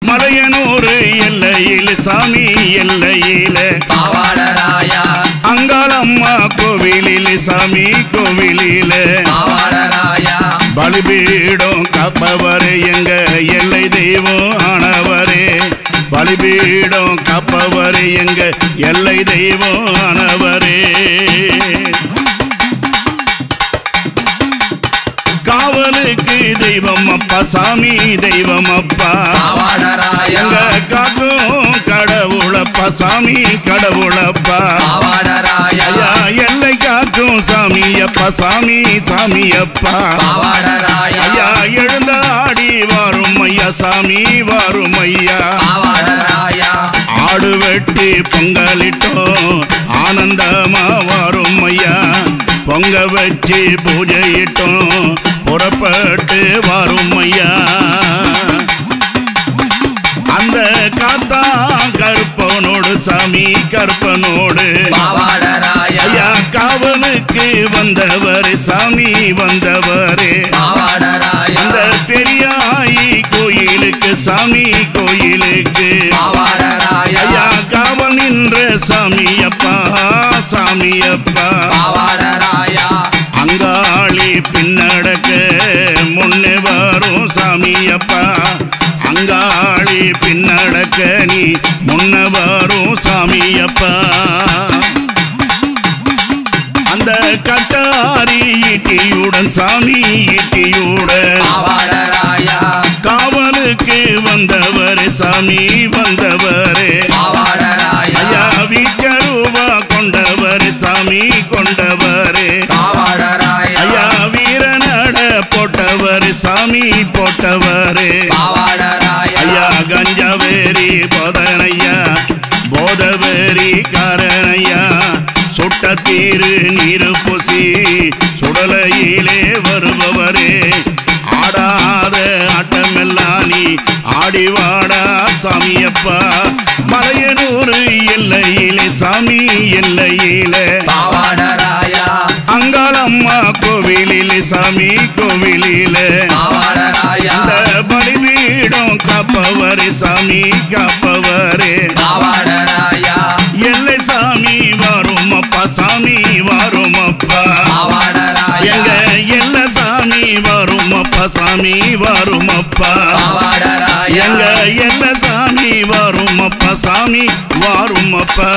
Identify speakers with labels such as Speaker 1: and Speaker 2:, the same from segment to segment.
Speaker 1: மலையனூர் எல்லையில் சாமி எல்லையில
Speaker 2: பாவாடராயா
Speaker 1: அங்காளம்மா கோவிலில் சாமி கோவிலில
Speaker 2: பாவாடராயா
Speaker 1: பலிபீடம் காப்பவரே எங்க எல்லை தெய்வம் ஆனவரே பலிபீடம் காப்பவரே எங்க எல்லை தெய்வம் ஆனவரே காவலுக்கு தெய்வம் அப்பா சாமி தெய்வம் அப்பா
Speaker 2: பாவாடராயா
Speaker 1: எங்க காக்கும் கடவுளப்பா சாமி கடவுளப்பா
Speaker 2: பாவாடராயா
Speaker 1: ஐயா எல்லை காக்கும் சாமி அப்பா சாமி சாமி அப்பா
Speaker 2: பாவாடராயா
Speaker 1: ஐயா எழுந்தாடி வாரும் ஐயா சாமி வாரும் ஐயா
Speaker 2: பாவாடராயா
Speaker 1: ஆடு வெட்டி பொங்கலிட்டோம் ஆனந்தமா வாரும் ஐயா பொங்க வச்சு பூஜையிட்டோம் புறப்பட்டு வாரும் ஐயா அந்த காத்தா கருப்பனோடு சாமி கருப்பனோடு
Speaker 2: பாவாடராயா
Speaker 1: ஐயா காவலுக்கு வந்தவர் சாமி வந்தவரே
Speaker 2: பாவாடராயா
Speaker 1: அந்த பெரியாயி கோயிலுக்கு சாமி கோயிலுக்கு
Speaker 2: பாவாடராயா
Speaker 1: ஐயா காவல் நின்ற சாமி அப்பா சாமி அப்பா
Speaker 2: பாவாடராயா
Speaker 1: அங்காளி பின்னடக்க முன்னே வரும் சாமி அப்பா அங்காளி பின்னடக்க நீ முன்ன வரும் சாமி அப்பா அந்த கட்டாரி ஈட்டியுடன் சாமி ஈட்டியுடன்
Speaker 2: பாவாடராயா
Speaker 1: காவலுக்கு வந்தவர் சாமி வந்தவரே
Speaker 2: பாவாடராயா
Speaker 1: ஐயா வீச்சருவா கொண்டவர் சாமி கொண்டவரே
Speaker 2: பாவாடராயா
Speaker 1: ஐயா வீரநட போட்டவர் சாமி போட்டவரே
Speaker 2: பாவாடராயா
Speaker 1: ஐயா கஞ்சவேரி போதனையா போதவேரி காரணையா சுட்ட தீரு நீரு பூசி சுடலையிலே வருபவரே ஆடாத ஆட்டமெல்லாம் நீ ஆடி வாடா சாமியப்பா மலையனூர் எல்லையிலே சாமி எல்லையிலே
Speaker 2: பாவாடராயா
Speaker 1: அங்காளம்மா கோவிலிலே சாமி கோவிலிலே
Speaker 2: பாவாடராயா
Speaker 1: அந்த பலிபீடம் காப்பவரே சாமி காப்பவரே
Speaker 2: பாவாடராயா
Speaker 1: எல்லை சாமி வரும் அப்பா சாமி வரும் அப்பா
Speaker 2: பாவாடராயா
Speaker 1: எங்க எல்லை சாமி வரும் அப்பா சாமி வரும் அப்பா
Speaker 2: பாவாடராயா
Speaker 1: எங்க எல்லை சாமி வரும் அப்பா சாமி வரும் அப்பா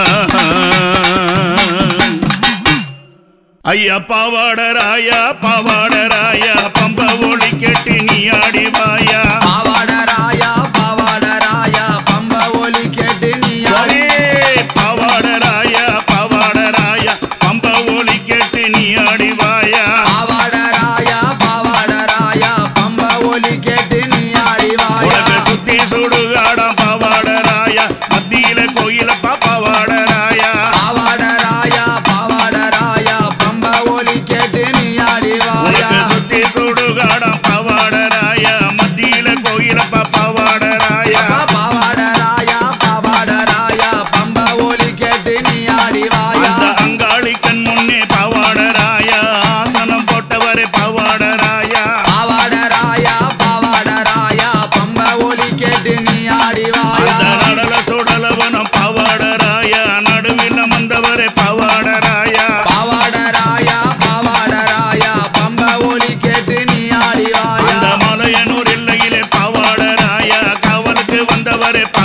Speaker 1: ஐயா பாவாடராயா பாவாடராயா பம்ப ஒளி கெட்டி நீ ஆடி வாயா
Speaker 2: பாவாடராயா பாவாடராயா பம்ப ஒலி கேட்டு நீ
Speaker 1: சரி பாவாடராயா பாவாடராயா பம்ப ஒளி கெட்டி நீ ஆடி வாயா
Speaker 2: பாவாடராயா பாவாடராயா பம்ப ஒலி கேட்டு நீ ஆடிவாயா
Speaker 1: உலக சுத்தி சுடுகாடம் பாவாடராயா மத்தியில கோயில பாவாடராயா
Speaker 2: பாவாடராயா பாவாடராயா பம்ப ஒலி கேட்டு நீ ஆடிவாயா
Speaker 1: உலக சுத்தி சுடுகாடம் பாவாடராயா மத்தியில கோயில பாவாடராயா
Speaker 2: பாவாடராயா பாவாடராயா பம்ப ஒலி கேட்டு நீ ஆடிவாயா
Speaker 1: அந்த அங்காளி கண் முன்னே பாவாடராயா ஆசனம் போட்டவரே பாவாடராயா
Speaker 2: பாவாடராயா பாவாடராயா பம்ப ஒலி கேட்டு நீ ஆடிவாயா
Speaker 1: அந்த நடல சுடலவனம் பாவாடராயா நடுவில் வந்தவரே பாவாடராயா
Speaker 2: பாவாடராயா பாவாடராயா பம்ப ஒலி கேட்டு நீ ஆடிவாயா
Speaker 1: அந்த மலையனூர் எல்லையிலே பாவாடராயா காவலுக்கு வந்தவரே